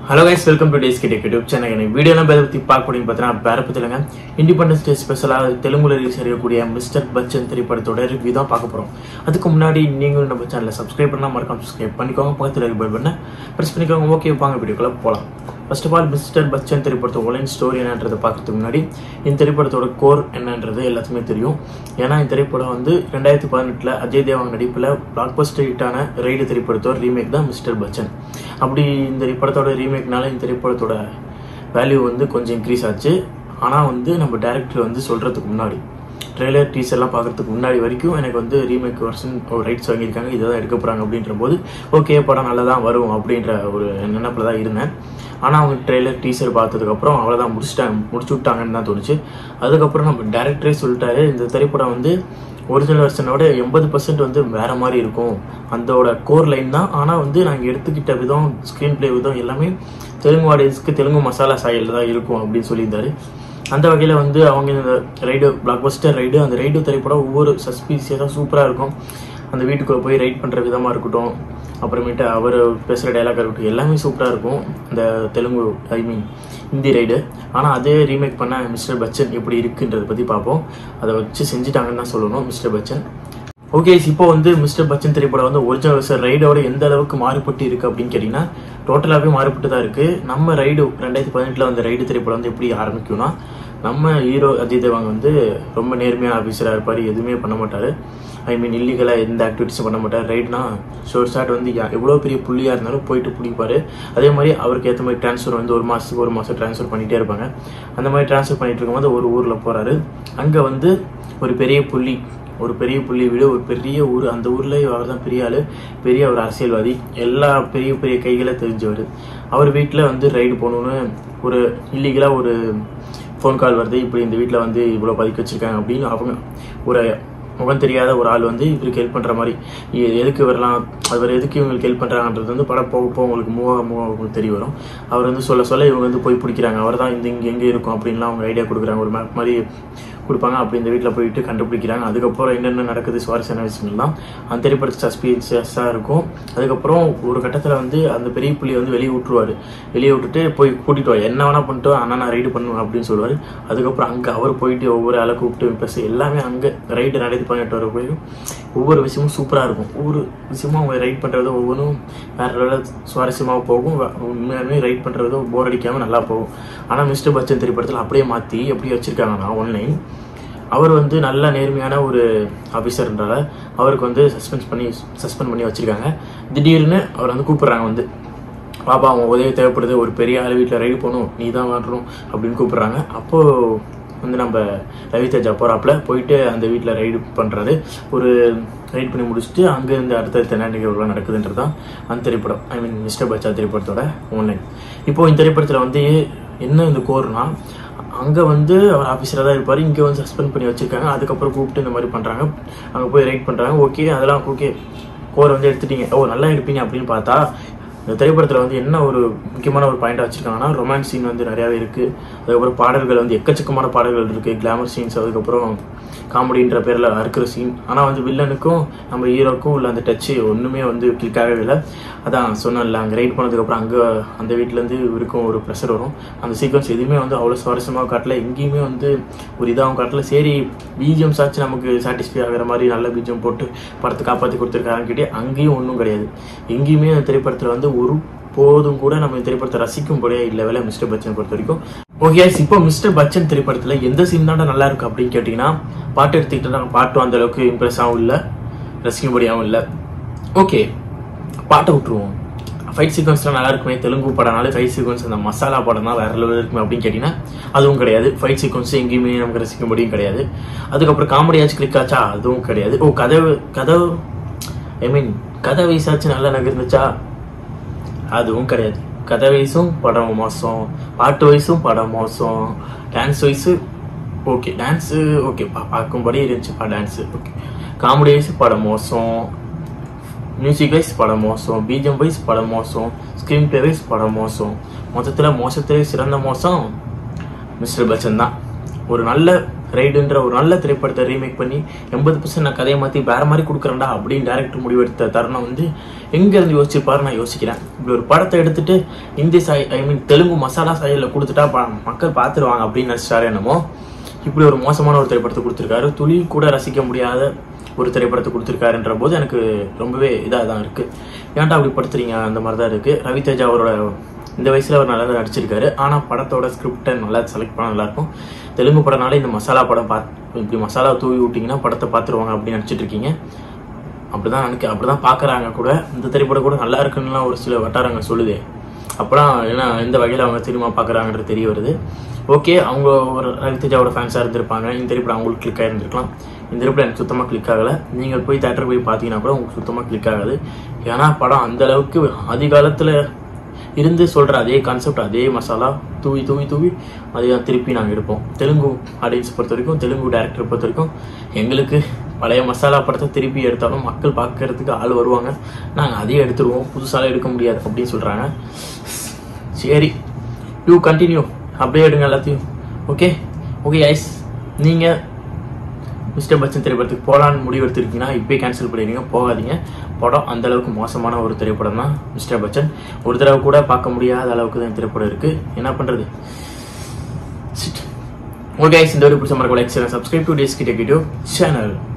hello guys welcome to டேஸ் கிட்ட YouTube channel எனக்கு வீடியோலாம் பேரை பற்றி பார்க்க முடியும் பார்த்தீங்கன்னா வேற பற்றிலங்க இண்டிபெண்டன்ஸ் டே ஸ்பெஷலாக தெலுங்குல ரிலீஸ் இருக்கக்கூடிய மிஸ்டர் பச்சன் திரைப்படத்தோட ரிவ்யூ தான் பார்க்க போகிறோம் அதுக்கு முன்னாடி நீங்களும் நம்ம சேனலை சப்ஸ்கிரைப் பண்ணால் மறக்காம சப்ஸ்கிரைப் பண்ணிக்கோங்க பக்கத்தில் இருக்க பெல் பண்ண ப்ரெஸ் பண்ணிக்கோங்க ஓகே வாங்க வீடியோக்குள்ள போகலாம் first of all mister Bachchan திரைப்படத்தோட ஒலைன் ஸ்டோரி என்னன்றதை பார்க்கறதுக்கு முன்னாடி இந்த திரைப்படத்தோட கோர் என்னன்றது எல்லாத்துக்குமே தெரியும் ஏன்னா இந்த திரைப்படம் வந்து ரெண்டாயிரத்தி பதினெட்டில் அஜய் தேவன் நடிப்பில் பிளாக் பஸ்டர் ஹிட்டான ரைடு திரைப்படத்தோட ரீமேக் தான் மிஸ்டர் பச்சன் அப்படி இந்த படத்தோட ரீமேக்னால இந்த திரைப்படத்தோட வேல்யூ வந்து கொஞ்சம் இன்க்ரீஸ் ஆச்சு ஆனால் வந்து நம்ம டேரக்டர் வந்து சொல்கிறதுக்கு முன்னாடி ட்ரெய்லர் டீசர்லாம் பார்க்கறதுக்கு முன்னாடி வரைக்கும் எனக்கு வந்து ரீமேக் வெர்ஷன் ஒரு ரைட்ஸ் வாங்கியிருக்காங்க இதை தான் எடுக்க போகிறாங்க அப்படின்ற போது ஓகே படம் நல்லா தான் வரும் அப்படின்ற ஒரு நினைப்பில் தான் இருந்தேன் ஆனால் அவங்க ட்ரெய்லர் டீசர் பார்த்ததுக்கப்புறம் அவ்வளோதான் முடிச்சிட்டாங்க முடிச்சு விட்டாங்கன்னு தான் தோணுச்சு அதுக்கப்புறம் நம்ம டேரக்டரே சொல்லிட்டாரு இந்த திரைப்படம் வந்து ஒரிஜினல் வெர்ஷனோட எண்பது பர்சன்ட் வந்து வேற மாதிரி இருக்கும் அதோட கோர் லைன் தான் ஆனால் வந்து நாங்கள் எடுத்துக்கிட்ட விதம் ஸ்க்ரீன் பிளே விதம் எல்லாமே தெலுங்கு ஆடியன்ஸ்க்கு தெலுங்கு மசாலா சாயல் தான் இருக்கும் அப்படின்னு சொல்லியிருந்தாரு அந்த வகையில் வந்து அவங்க இந்த ரைடு பிளாக் பஸ்டர் ரைடு அந்த ரைடு திரைப்படம் ஒவ்வொரு சஸ்பீசியஸாக சூப்பராக இருக்கும் அந்த வீட்டுக்குள்ளே போய் ரைட் பண்ணுற விதமாக இருக்கட்டும் அப்புறமேட்டு அவர் பேசுகிற டைலாக் இருக்கட்டும் எல்லாமே சூப்பராக இருக்கும் இந்த Telugu I mean Hindi Raid ஆனால் அதே ரீமேக் பண்ண மிஸ்டர் பச்சன் எப்படி இருக்குன்றதை பற்றி பார்ப்போம் அதை வச்சு செஞ்சுட்டாங்கன்னு தான் சொல்லணும் மிஸ்டர் பச்சன் ஓகே இப்போ வந்து மிஸ்டர் பச்சன் திரைப்படம் வந்து ஒரிஜினல் சார் ரைடோட எந்த அளவுக்கு மாறுபட்டு இருக்கு அப்படின்னு கேட்டிங்கன்னா டோட்டலாகவே மாறுபட்டு தான் இருக்கு நம்ம ரைடு ரெண்டாயிரத்தி பதினெட்டில் வந்த ரைடு திரைப்படம் வந்து எப்படி ஆரம்பிக்கும்னா நம்ம ஹீரோ அஜய் தேவாங்க வந்து ரொம்ப நேர்மையான ஆஃபீஸராக இருப்பார் எதுவுமே பண்ண மாட்டார் ஐ மீன் இல்லீகலாக எந்த ஆக்டிவிட்டிஸும் பண்ண மாட்டார் ரைட்னா ஷோர் ஷாட் வந்து யா- எவ்வளோ பெரிய புள்ளியாக இருந்தாலும் போயிட்டு பிடிப்பாரு அதே மாதிரி அவருக்கு ஏற்ற மாதிரி ட்ரான்ஸ்ஃபர் வந்து ஒரு மாதத்துக்கு ஒரு மாதம் ட்ரான்ஸ்ஃபர் பண்ணிகிட்டே இருப்பாங்க அந்த மாதிரி ட்ரான்ஸ்ஃபர் பண்ணிட்டு இருக்கும்போது ஒரு ஊரில் போகிறாரு அங்கே வந்து ஒரு பெரிய புள்ளி ஒரு பெரிய புள்ளி வீடு ஒரு பெரிய ஊர் அந்த ஊர்ல அவர் தான் பெரிய ஆளு பெரிய ஒரு அரசியல்வாதி எல்லா பெரிய பெரிய கைகளை தெரிஞ்சவர் அவர் வீட்டில் வந்து ரைடு போகணுன்னு ஒரு இல்லீகலாக ஒரு ஃபோன் கால் வருது இப்படி இந்த வீட்டில் வந்து இவ்வளோ பதுக்கி வச்சிருக்காங்க அப்படின்னு அவங்க ஒரு முகம் தெரியாத ஒரு ஆள் வந்து இவருக்கு ஹெல்ப் பண்ணுற மாதிரி எ- எதுக்கு வரலாம் அவர் எதுக்கு இவங்களுக்கு ஹெல்ப் பண்ணுறாங்கன்றது வந்து படம் போக போக உங்களுக்கு மூவ் ஆக மூவ் ஆக உங்களுக்கு தெரிய வரும் அவர் வந்து சொல்ல சொல்ல இவங்க வந்து போய் பிடிக்கிறாங்க அவர் தான் இந்த இங்கே எங்கே இருக்கும் அப்படின்லாம் அவங்க ஐடியா கொடுக்குறாங்க ஒரு மேப் மாதிரி கொடுப்பாங்க அப்படி இந்த வீட்டில் போயிட்டு கண்டுபிடிக்கிறாங்க அதுக்கப்புறம் என்னென்ன நடக்குது சுவாரஸ்யமான விஷயங்கள்லாம் அந்த திரைப்படத்து சஸ்பீன்ஸாக இருக்கும் அதுக்கப்புறம் ஒரு கட்டத்தில் வந்து அந்த பெரிய புள்ளியை வந்து வெளியே விட்டுருவாரு வெளியே விட்டுட்டு போய் கூட்டிட்டு வா என்ன வேணா பண்ணிட்டு வா, அண்ணா நான் ரைடு பண்ணுவேன் அப்படின்னு சொல்லுவார் அதுக்கப்புறம் அங்கே அவர் போயிட்டு ஒவ்வொரு ஆளை கூப்பிட்டு பேச எல்லாமே அங்கே ரைடு நடத்தி பண்ணிட்டு வர போய் ஒவ்வொரு விஷயமும் சூப்பராக இருக்கும் ஒவ்வொரு விஷயமும் அவங்க ரைட் பண்ணுறது ஒவ்வொன்றும் வேற லெவலில் சுவாரஸ்யமாக போகும் வ- உண்மையாலுமே ரைட் பண்ணுறது போர் அடிக்காமல் நல்லா போகும் ஆனால் மிஸ்டர் பச்சன் திரைப்படத்தில் அப்படியே மாற்றி எப்படி வச்சுருக்காங்கன்னா ஒன்லைன் அவர் வந்து நல்ல நேர்மையான ஒரு ஆஃபீஸர்ன்றால அவருக்கு வந்து சஸ்பென்ஸ் பண்ணி சஸ்பெண்ட் பண்ணி வச்சிருக்காங்க திடீர்னு அவர் வந்து கூப்பிடுறாங்க வந்து பாப்பா அவன் உதவி தேவைப்படுது ஒரு பெரிய ஆள் வீட்டில் ரைடு போகணும் நீ தான் வரணும் அப்படின்னு கூப்பிடுறாங்க அப்போது வந்து நம்ம ரவி தேஜா போகிறாப்புல போயிட்டு அந்த வீட்டில் ரைடு பண்ணுறாரு ஒரு ரைட் பண்ணி முடிச்சுட்டு அங்கேருந்து அடுத்த என்ன நிகழ்வுலாம் நடக்குதுன்றது தான் அந்த திரைப்படம் ஐ மீன் மிஸ்டர் பச்சா திரைப்படத்தோட ஒன்லைன் இப்போ இந்த திரைப்படத்தில் வந்து என்ன இந்த கோர்னா அங்கே வந்து அவர் ஆஃபீஸராக தான் இருப்பார் இங்கே வந்து சஸ்பெண்ட் பண்ணி வச்சிருக்காங்க அதுக்கப்புறம் கூப்பிட்டு இந்த மாதிரி பண்ணுறாங்க அங்கே போய் ரைட் பண்ணுறாங்க ஓகே அதெல்லாம் ஓகே கோர் வந்து எடுத்துட்டீங்க ஓ நல்லா எடுப்பீங்க அப்படின்னு பார்த்தா இந்த திரைப்படத்தில் வந்து என்ன ஒரு முக்கியமான ஒரு பாயிண்டாக வச்சுருக்காங்கன்னா ரொமான்ஸ் சீன் வந்து நிறையாவே இருக்குது அதுக்கப்புறம் பாடல்கள் வந்து எக்கச்சக்கமான பாடல்கள் இருக்குது கிளாமர் சீன்ஸ் அதுக்கப்புறம் காமெடின்ற பேரில் இருக்கிற சீன் ஆனால் வந்து வில்லனுக்கும் நம்ம ஹீரோக்கும் உள்ள அந்த டச்சு ஒன்றுமே வந்து கிளிக் ஆகவே இல்லை அதான் சொன்னேன்ல அங்கே ரைட் பண்ணதுக்கப்புறம் அங்கே அந்த வீட்டிலேருந்து இவருக்கும் ஒரு ப்ரெஷர் வரும் அந்த சீக்வன்ஸ் எதுவுமே வந்து அவ்வளோ சுவாரஸ்யமாக காட்டல எங்கேயுமே வந்து ஒரு இதாகவும் காட்டல சரி பிஜிஎம் சாச்சு நமக்கு சாட்டிஸ்ஃபை ஆகிற மாதிரி நல்ல பிஜிஎம் போட்டு படத்தை காப்பாற்றி கொடுத்துருக்காங்கன்னு கேட்டே அங்கேயும் ஒன்றும் கிடையாது எங்கேயுமே அந்த திரைப்படத்தில் வந்து ஒரு போதும் கூட நம்ம இந்த திரைப்படத்தை ரசிக்கும்படியே இல்லை வேலை மிஸ்டர் பச்சன் பொறுத்த வரைக்கும் ஓகே இப்போ மிஸ்டர் பச்சன் திரைப்படத்தில் எந்த சீன் தான் நல்லா இருக்கு அப்படின்னு கேட்டிங்கன்னா பாட்டு எடுத்துக்கிட்டா பாட்டும் அந்த அளவுக்கு இம்ப்ரெஸ் ஆகும் இல்லை ரசிக்கும்படியாகவும் இல்லை ஓகே பாட்டை விட்டுருவோம் ஃபைட் சீக்வன்ஸ்லாம் நல்லா இருக்குமே தெலுங்கு படம்னாலே ஃபைட் சீக்வன்ஸ் அந்த மசாலா படம் தான் வேற லெவலில் இருக்குமே அப்படின்னு கேட்டிங்கன்னா அதுவும் கிடையாது ஃபைட் சீக்வன்ஸ் எங்கேயுமே நமக்கு ரசிக்கும்படியும் கிடையாது அதுக்கப்புறம் காமெடியாச்சும் கிளிக் ஆச்சா அதுவும் கிடையாது ஓ கதவு கதவு ஐ மீன் கதை வயசாச்சு நல்லா நகர்ந்துச்சா அதுவும் கிடையாது கதை வயசும் படம் மோசம் பாட்டு வயசும் படம் மோசம் டான்ஸ் வயசு ஓகே டான்ஸு ஓகே பார்க்கும்படி இருந்துச்சுப்பா டான்ஸு ஓகே காமெடி வைஸ் படம் மோசம் மியூசிக் வைஸ் படம் மோசம் பிஜிஎம் வைஸ் படம் மோசம் ஸ்க்ரீன் பிளே வைஸ் படம் மோசம் மொத்தத்தில் மோசத்திலே சிறந்த மோசம் மிஸ்டர் பச்சன் தான் ஒரு நல்ல ரைடுன்ற ஒரு நல்ல திரைப்படத்தை ரீமேக் பண்ணி எண்பது பர்சன்ட் நான் கதையை மாற்றி வேற மாதிரி கொடுக்குறேன்டா அப்படின்னு டேரக்டர் முடிவெடுத்த தருணம் வந்து எங்கேருந்து யோசிச்சிருப்பாரு நான் யோசிக்கிறேன் இப்படி ஒரு படத்தை எடுத்துட்டு இந்தி சாய் ஐ மீன் தெலுங்கு மசாலா சாயலில் கொடுத்துட்டா ப- மக்கள் பார்த்துருவாங்க அப்படின்னு நினச்சிட்டாரு என்னமோ இப்படி ஒரு மோசமான ஒரு திரைப்படத்தை கொடுத்துருக்காரு துளி கூட ரசிக்க முடியாத ஒரு திரைப்படத்தை கொடுத்துருக்காருன்ற போது எனக்கு ரொம்பவே இதாக தான் இருக்குது ஏன்டா அப்படி படுத்துறீங்க அந்த மாதிரி தான் இருக்குது ரவிதேஜா அவரோட இந்த வயசில் அவர் நல்லா தான் நடிச்சிருக்காரு ஆனால் படத்தோட ஸ்கிரிப்டை நல்லா செலக்ட் பண்ண நல்லாயிருக்கும் தெலுங்கு படம்னாலே இந்த மசாலா படம் பார்த்து இப்படி மசாலா தூவி விட்டிங்கன்னா படத்தை பார்த்துருவாங்க அப்படின்னு நினச்சிட்டு இருக்கீங்க அப்படிதான் எனக்கு அப்படிதான் பார்க்குறாங்க கூட இந்த திரைப்படம் கூட நல்லா இருக்குன்னுலாம் ஒரு சில வட்டாரங்கள் சொல்லுதே அப்போலாம் என்ன எந்த வகையில் அவங்க சினிமா பார்க்குறாங்கன்றது தெரிய வருது ஓகே அவங்க ஒரு ரவிதேஜாவோட ஃபேன்ஸாக இருந்திருப்பாங்க இந்த திரைப்படம் அவங்களுக்கு கிளிக் ஆகிருந்திருக்கலாம் இந்த திரைப்படம் எனக்கு சுத்தமாக கிளிக் ஆகலை நீங்கள் போய் தேட்டர் போய் பார்த்தீங்கன்னா கூட உங்களுக்கு சுத்தமாக கிளிக் ஆகாது ஏன்னா படம் அந்த அளவுக்கு ஆதி காலத்தில் இருந்து சொல்கிற அதே கான்செப்ட் அதே மசாலா தூவி தூவி தூவி அதே தான் திருப்பி நாங்கள் எடுப்போம் தெலுங்கு ஆடியன்ஸ் பொறுத்த வரைக்கும் தெலுங்கு டேரக்டர் பொறுத்த வரைக்கும் எங்களுக்கு பழைய மசாலா படத்தை திருப்பி எடுத்தாலும் மக்கள் பார்க்கறதுக்கு ஆள் வருவாங்க நாங்கள் அதையே எடுத்துருவோம் புதுசாலாம் எடுக்க முடியாது அப்படின்னு சொல்கிறாங்க சரி யூ கண்டினியூ அப்படியே எடுங்க எல்லாத்தையும் ஓகே ஓகே ஐஸ் நீங்கள் மிஸ்டர் பச்சன் திரைப்படத்துக்கு போகலான்னு முடிவு எடுத்திருக்கீங்கன்னா இப்போயே கேன்சல் பண்ணிடுங்க போகாதீங்க படம் அந்த அளவுக்கு மோசமான ஒரு திரைப்படம் தான் மிஸ்டர் பச்சன் ஒரு தடவை கூட பார்க்க முடியாத அளவுக்கு தான் திரைப்படம் இருக்கு என்ன பண்றது ஓகே இந்த ஒரு பிடிச்ச மறக்க லைக் சப்ஸ்கிரைப் டு டேஸ்கி டெக்கிட்டிவ் சேனல்